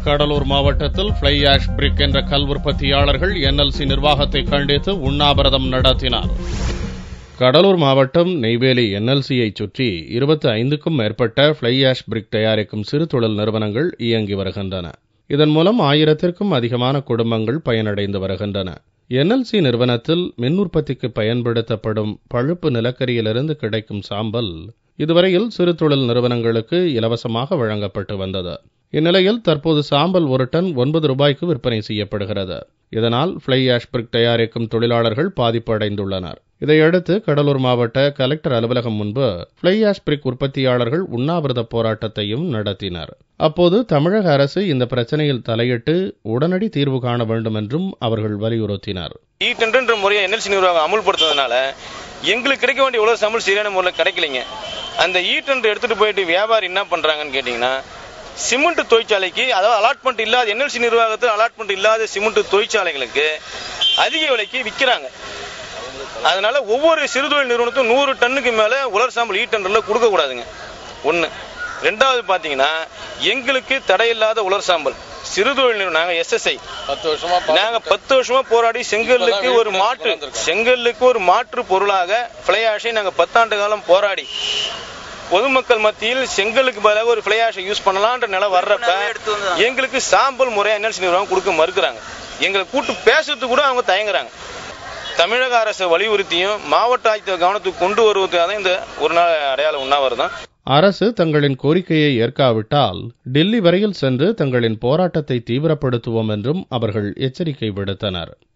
கடலூர் மாவட்டத்தில் fly ash பிரிக் என்ற கல் உற்பத்தியாளர்கள் என்எல்சி நிர்வாகத்தை கண்டித்து உண்ணாவிரதம் நடத்தினார் கடலூர் மாவட்டம் நெய்வேலி என்எல்சியை சுற்றி இருபத்தி ஐந்துக்கும் மேற்பட்ட ஃப்ளை ஆஷ் பிரிக் தயாரிக்கும் சிறு தொழில் நிறுவனங்கள் இயங்கி வருகின்றன இதன் மூலம் ஆயிரத்திற்கும் அதிகமான குடும்பங்கள் பயனடைந்து வருகின்றன என்எல்சி நிறுவனத்தில் மின் உற்பத்திக்கு பயன்படுத்தப்படும் பழுப்பு நிலக்கரியிலிருந்து கிடைக்கும் சாம்பல் இதுவரையில் சிறு தொழில் நிறுவனங்களுக்கு இலவசமாக வழங்கப்பட்டு வந்தது இந்நிலையில் தற்போது சாம்பல் ஒரு டன் ஒன்பது ரூபாய்க்கு விற்பனை செய்யப்படுகிறது இதனால் ஃப்ளை ஆஷ் பிரிக் தயாரிக்கும் தொழிலாளர்கள் பாதிப்பு அடைந்துள்ளனர் இதையடுத்து கடலூர் மாவட்ட கலெக்டர் அலுவலகம் முன்பு ஃப்ளை ஆஷ் பிரிக் உற்பத்தியாளர்கள் உண்ணாவிரத போராட்டத்தையும் நடத்தினர் அப்போது தமிழக அரசு இந்த பிரச்சனையில் தலையிட்டு உடனடி தீர்வு காண வேண்டும் என்றும் அவர்கள் வலியுறுத்தினர் இ டெண்டர்ன்ற முறையை என்எல்சி நிர்வாகம் அமுல்படுத்துறதுனால எங்களுக்கு கிடைக்க வேண்டிய உலக சம்பளம் சரியான முறையில் கிடைக்கலைங்க அந்த இ டெண்டர் எடுத்துட்டு போயிட்டு வியாபாரி என்ன பண்றாங்கன்னு கேட்டீங்கன்னா சிமெண்ட் தொழிற்சாலைக்கு அதாவது அலாட்மெண்ட் இல்லாத என்எல்சி நிர்வாகத்தில் அலாட்மெண்ட் இல்லாத சிமெண்ட் தொழிற்சாலைகளுக்கு அதிக விலைக்கு விற்கிறாங்க அதனால ஒவ்வொரு சிறுதொழில் நிறுவனத்தும் நூறு டன்னுக்கு மேல உலர் சாம்பல் இ டெண்டர்ல கொடுக்க கூடாதுங்க ஒண்ணு ரெண்டாவது பாத்தீங்கன்னா எங்களுக்கு தடையில்லாத உலர் சாம்பல் சிறுதொழில் நிறுவனம் நாங்க எஸ்எஸ்ஐ பத்து வருஷமா நாங்க பத்து வருஷமா போராடி செங்கல்லுக்கு ஒரு மாற்று செங்கல்லுக்கு ஒரு மாற்று பொருளாக பிளையாஷை நாங்க பத்தாண்டு காலம் போராடி பொதுமக்கள் மத்தியில் செங்கலுக்கு பதிலாக ஒரு பிளையாஷை யூஸ் பண்ணலான்ற நிலை வர்றப்ப எங்களுக்கு சாம்பல் முறையா என்எல்சி நிர்வாகம் கொடுக்க மறுக்கிறாங்க எங்களை கூட்டு பேசுறதுக்கு கூட அவங்க தயங்குறாங்க தமிழக அரசு வலியுறுத்தியும் மாவட்ட ஆட்சியர் கவனத்துக்கு கொண்டு வருவதுக்காக தான் இந்த ஒரு நாள் அடையாள உண்ணாவிரதம் அரசு தங்களின் கோரிக்கையை ஏற்காவிட்டால் டெல்லி வரையில் சென்று தங்களின் போராட்டத்தை தீவிரப்படுத்துவோம் என்றும் அவர்கள் எச்சரிக்கை விடுத்தனர்